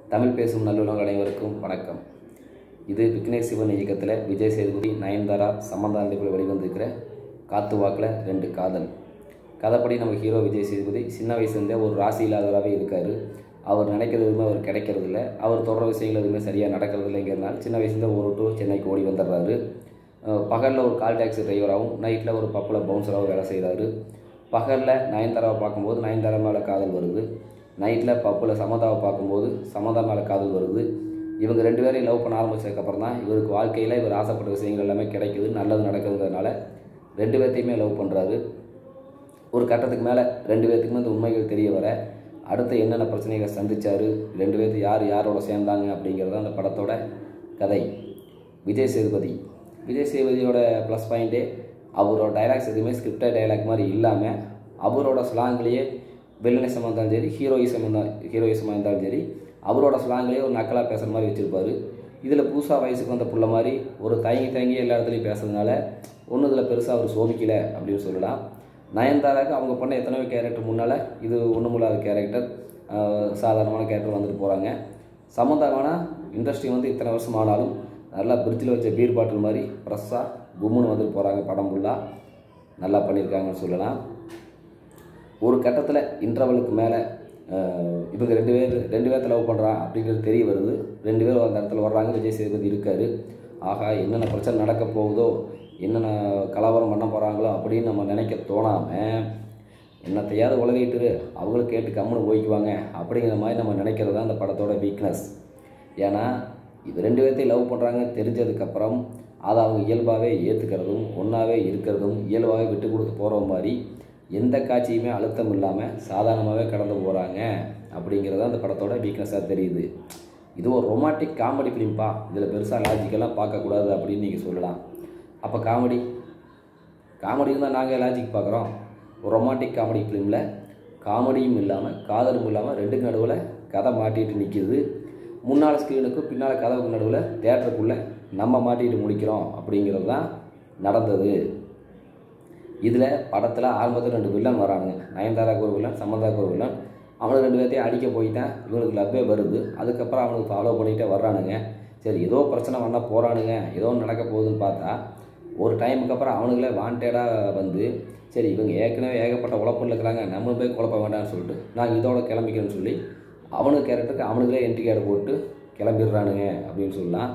தமிழ் பேசும் நல்லுணங்கள் அனைவருக்கும் வணக்கம் இது விக்னேஷ் சிவன் இயக்கத்தில் விஜய் சேதுபதி நயன்தாரா சமந்தா நடிப்பில் வெளிவந்திருக்கிற காத்து வாக்கில் ரெண்டு காதல் கதைப்படி நம்ம ஹீரோ விஜய் சேதுபதி சின்ன வயசுலேருந்தே ஒரு ராசி இல்லாதவராகவே இருக்கார் அவர் நினைக்கிறது எதுவுமே அவர் கிடைக்கிறது இல்லை அவர் தொடர விஷயங்கள் எதுவுமே சரியாக நடக்கிறது இல்லைங்கிறதுனால சின்ன வயசுலேருந்து ஒரு டூ சென்னைக்கு ஓடி வந்துடுறாரு பகலில் ஒரு கால் டாக்ஸி டிரைவராகவும் நைட்டில் ஒரு பப்பில் பவுன்சராகவும் வேலை செய்கிறாரு பகலில் நயன்தாராவை பார்க்கும்போது நயன்தாரா மேலே காதல் வருது நைட்டில் பப்பில் சமதாவை பார்க்கும்போது சமதா மேலே காதல் வருது இவங்க ரெண்டு பேரையும் லவ் பண்ண ஆரம்பிச்சதுக்கப்புறம் தான் இவருக்கு வாழ்க்கையில் இவர் ஆசைப்பட்ட விஷயங்கள் எல்லாமே கிடைக்குது நல்லது நடக்குதுங்கிறதுனால ரெண்டு பேர்த்தையுமே லவ் பண்ணுறாரு ஒரு கட்டத்துக்கு மேலே ரெண்டு பேர்த்துக்குமே அந்த உண்மைகள் தெரிய வர அடுத்து என்னென்ன பிரச்சனைகளை சந்திச்சாரு ரெண்டு பேர்த்து யார் யாரோட சேர்ந்தாங்க அப்படிங்கிறது அந்த படத்தோட கதை விஜய் சேதுபதி விஜய் சேதுபதியோட ப்ளஸ் பாயிண்ட்டே அவரோட டைலாக்ஸ் எதுவுமே ஸ்கிரிப்டட் டைலாக் மாதிரி இல்லாமல் அவரோட ஸ்லாங்லேயே வில்லனிசமாக இருந்தாலும் சரி ஹீரோயிசம் இருந்தால் ஹீரோயிசமாக இருந்தாலும் சரி அவரோட ஸ்லாங்லேயே ஒரு நக்கலாக பேசுகிற மாதிரி வச்சுருப்பாரு இதில் புதுசாக வயசுக்கு வந்த புள்ள மாதிரி ஒரு தயங்கி தயங்கி எல்லா இடத்துலையும் பேசுறதுனால ஒன்றும் இதில் பெருசாக அவர் சோபிக்கலை அப்படின்னு சொல்லலாம் நயன்தாராக்கு அவங்க பண்ண எத்தனையோ கேரக்டர் முன்னால் இது ஒன்றும் இல்லாத கேரக்டர் சாதாரணமான கேரக்டர் வந்துட்டு போகிறாங்க சம்மந்தமான இண்டஸ்ட்ரி வந்து இத்தனை வருஷம் ஆனாலும் நல்லா பிரிட்ஜில் வச்ச பீர் பாட்டில் மாதிரி ஃப்ரெஷ்ஷாக கும்முன்னு வந்துட்டு போகிறாங்க படம் ஃபுல்லாக நல்லா பண்ணியிருக்காங்கன்னு சொல்லலாம் ஒரு கட்டத்தில் இன்டர்வலுக்கு மேலே இவங்க ரெண்டு பேர் ரெண்டு பேர்த்த லவ் பண்ணுறான் அப்படிங்கிறது தெரிய வருது ரெண்டு பேரும் அந்த இடத்துல வர்றாங்க விஜய் சேதுபதி இருக்கார் ஆகா என்னென்ன பிரச்சனை நடக்க போகுதோ என்னென்ன கலவரம் பண்ண போகிறாங்களோ அப்படின்னு நம்ம நினைக்க தோணாமல் என்னத்தையாவது உலகிட்டு அவங்களும் கேட்டு கம்முன்னு போய்க்குவாங்க அப்படிங்கிற மாதிரி நம்ம நினைக்கிறது தான் அந்த படத்தோட வீக்னஸ் ஏன்னா இது ரெண்டு பேர்த்தையும் லவ் பண்ணுறாங்க தெரிஞ்சதுக்கப்புறம் அதை அவங்க இயல்பாகவே ஏற்றுக்கிறதும் ஒன்றாவே இருக்கிறதும் இயல்பாகவே விட்டு கொடுத்து போகிற மாதிரி எந்த காட்சியுமே அழுத்தம் இல்லாமல் சாதாரணமாகவே கடந்து போகிறாங்க அப்படிங்கிறது அந்த படத்தோட வீக்னஸாக தெரியுது இது ஒரு ரொமான்டிக் காமெடி ஃபிலிம்ப்பா இதில் பெருசாக லாஜிக்கெல்லாம் பார்க்கக்கூடாது அப்படின்னு நீங்கள் சொல்லலாம் அப்போ காமெடி காமெடியும் தான் நாங்கள் லாஜிக் பார்க்குறோம் ஒரு ரொமான்டிக் காமெடி ஃபிலிமில் காமெடியும் இல்லாமல் காதலும் இல்லாமல் ரெண்டுக்கு நடுவில் கதை மாட்டிட்டு நிற்கிது முன்னால் ஸ்க்ரீனுக்கும் பின்னால் கதவுக்கு நடுவில் தேட்டருக்குள்ளே நம்ம மாட்டிட்டு முடிக்கிறோம் அப்படிங்கிறது தான் நடந்தது இதில் படத்தில் ஆரம்பத்தில் ரெண்டு வில்லன் வரானுங்க நயன்தாராக்கு ஒரு வில்லன் சம்மந்தாக்கு ஒரு வில்லன் அவனுக்கு ரெண்டு பேர்த்தையும் அடிக்க போய் தான் இவனுக்கு லவ்வே வருது அதுக்கப்புறம் அவனுக்கு ஃபாலோ பண்ணிகிட்டே வர்றானுங்க சரி ஏதோ பிரச்சனை பண்ணால் போகிறானுங்க ஏதோ நடக்க போகுதுன்னு பார்த்தா ஒரு டைமுக்கு அப்புறம் அவனுங்களே வாண்டடாக வந்து சரி இவங்க ஏற்கனவே ஏகப்பட்ட உழப்பில் இருக்கிறாங்க நம்ம போய் குழப்ப வேண்டாம்னு சொல்லிட்டு நான் இதோட கிளம்பிக்கிறேன்னு சொல்லி அவனுக்கு கேரக்டருக்கு அவனுங்களே என்ட்ரி கார்டு போட்டு கிளம்பிடுறானுங்க அப்படின்னு சொல்லலாம்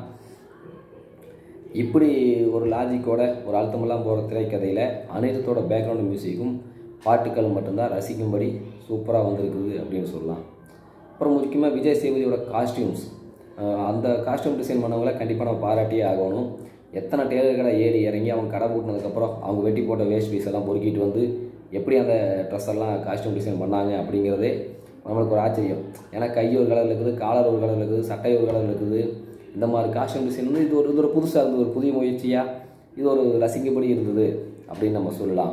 இப்படி ஒரு லாஜிக்கோட ஒரு அழுத்தமெல்லாம் போகிற திரைக்கதையில் அனிருத்தோட பேக்ரவுண்ட் மியூசிக்கும் பாட்டுக்கள் மட்டும்தான் ரசிக்கும்படி சூப்பராக வந்திருக்குது அப்படின்னு சொல்லலாம் அப்புறம் முக்கியமாக விஜய் சேதுபதியோட காஸ்டியூம்ஸ் அந்த காஸ்டியூம் டிசைன் பண்ணவங்கள கண்டிப்பாக நம்ம பாராட்டியே ஆகணும் எத்தனை டேலர்களை ஏறி இறங்கி அவங்க கடை கூட்டினதுக்கப்புறம் அவங்க வெட்டி போட்ட வேஸ்ட் பீஸ் எல்லாம் பொறுக்கிட்டு வந்து எப்படி அந்த ட்ரெஸ் எல்லாம் காஸ்டியூம் டிசைன் பண்ணாங்க அப்படிங்கிறதே நம்மளுக்கு ஒரு ஆச்சரியம் ஏன்னா கை ஒரு கலரில் இருக்குது காலர் ஒரு கலரில் இருக்குது சட்டை ஒரு கலரில் இருக்குது இந்த மாதிரி காஸ்டியூம் டிசைன் வந்து இது ஒரு இது ஒரு புதுசாக இருந்தது ஒரு புதிய முயற்சியாக இது ஒரு ரசிக்கப்படி இருந்தது அப்படின்னு நம்ம சொல்லலாம்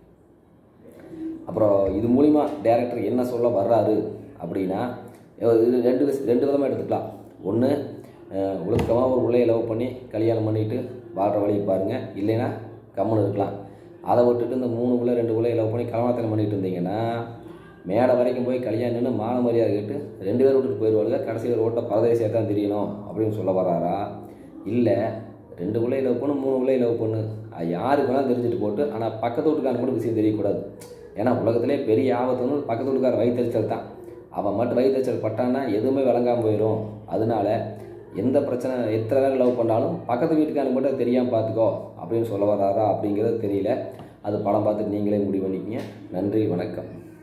அப்புறம் இது மூலிமா டேரக்டர் என்ன சொல்ல வர்றாரு அப்படின்னா இது ரெண்டு விஸ் ரெண்டு விதமாக எடுத்துக்கலாம் ஒன்று ஒழுக்கமாக ஒரு உள்ளே லவ் பண்ணி கல்யாணம் பண்ணிட்டு வாழ்கிற வழி பாருங்கள் இல்லைன்னா கம்முன்னு இருக்கலாம் அதை விட்டுட்டு இந்த மூணு உள்ள ரெண்டு உள்ள லவ் பண்ணி கலவாத்தனம் பண்ணிட்டு இருந்தீங்கன்னா மேடை வரைக்கும் போய் கல்யாணம் நின்று மான மரியாதை கேட்டு ரெண்டு பேர் விட்டுட்டு போயிடுவாங்க கடைசியில் ரோட்டை பரதேசியாக தான் தெரியணும் அப்படின்னு சொல்ல வராரா இல்லை ரெண்டு பிள்ளை லவ் பண்ணு மூணு பிள்ளை லவ் பண்ணு அது யாருக்கு வேணாலும் தெரிஞ்சுட்டு போட்டு ஆனால் பக்கத்து வீட்டுக்காரன் கூட விஷயம் தெரியக்கூடாது ஏன்னா உலகத்திலே பெரிய ஆபத்துன்னு பக்கத்து வீட்டுக்கார வயிற்றுச்சல் தான் அவன் மட்டும் வயிற்றுச்சல் பட்டான்னா எதுவுமே விளங்காமல் போயிடும் அதனால எந்த பிரச்சனை எத்தனை பேர் லவ் பண்ணாலும் பக்கத்து வீட்டுக்காரங்க மட்டும் தெரியாமல் பார்த்துக்கோ அப்படின்னு சொல்ல வராரா அப்படிங்கிறது தெரியல அது படம் பார்த்துட்டு நீங்களே முடிவு பண்ணிக்கிங்க நன்றி வணக்கம்